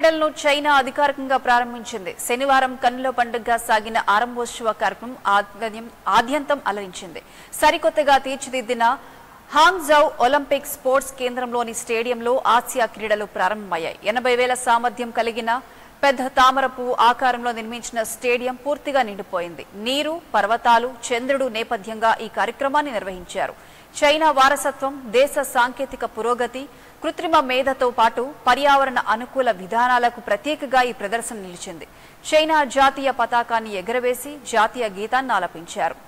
క్రీడలను చైనా అధికారికంగా ప్రారంభించింది శనివారం కన్నుల పండుగగా సాగిన ఆరంభోత్సవ కార్యక్రమం ఆద్యం- ఆద్యంతం అలరించింది సరికొత్తగా తీర్చిదిద్దిన హాంగ్జౌ ఒలింపిక్ స్పోర్ట్స్ కేంద్రంలోని స్టేడియంలో ఆసియా క్రీడలు ప్రారంభమయ్యాయి ఎనభై వేల సామర్థ్యం కలిగిన పెద్ద తామరపు ఆకారంలో నిర్మించిన స్టేడియం పూర్తిగా నిండిపోయింది నీరు పర్వతాలు చంద్రుడు నేపథ్యంగా ఈ కార్యక్రమాన్ని నిర్వహించారు చైనా వారసత్వం దేశ సాంకేతిక పురోగతి కృత్రిమ మేధతో పాటు పర్యావరణ అనుకూల విధానాలకు ప్రత్యేకగా ఈ ప్రదర్శన నిలిచింది చైనా జాతీయ పతాకాన్ని ఎగరవేసి జాతీయ గీతాన్ని ఆలపించారు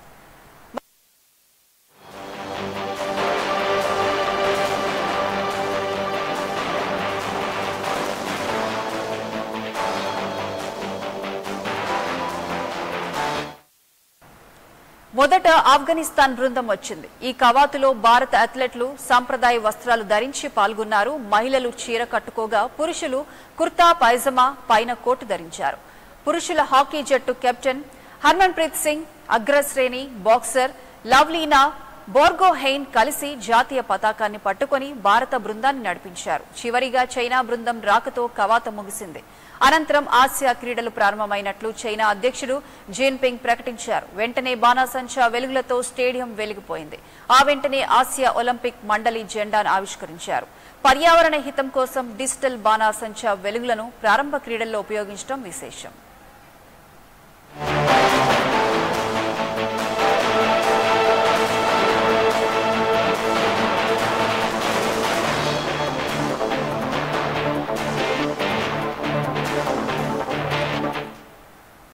మొదట ఆఫ్ఘనిస్తాన్ బృందం వచ్చింది ఈ కవాతులో భారత అథ్లెట్లు సాంప్రదాయ వస్త్రాలు ధరించి పాల్గొన్నారు మహిళలు చీర కట్టుకోగా పురుషులు కుర్తా పైజమా పైన కోటు ధరించారు పురుషుల హాకీ జట్టు కెప్టెన్ హర్మన్ ప్రీత్ సింగ్ అగ్రశ్రేణి బాక్సర్ లవ్లీనా బోర్గోహెయిన్ కలిసి జాతీయ పతాకాన్ని పట్టుకొని భారత బృందాన్ని నడిపించారు చివరిగా చైనా బృందం రాకతో కవాత ముగిసింది అనంతరం ఆసియా క్రీడలు ప్రారంభమైనట్లు చైనా అధ్యక్షుడు జిన్పింగ్ ప్రకటించారు వెంటనే బాణాసంచా వెలుగులతో స్టేడియం వెలిగిపోయింది ఆ వెంటనే ఆసియా ఒలింపిక్ మండలి జెండాను ఆవిష్కరించారు పర్యావరణ హితం కోసం డిజిటల్ బాణాసంచా వెలుగులను ప్రారంభ క్రీడల్లో ఉపయోగించడం విశేషం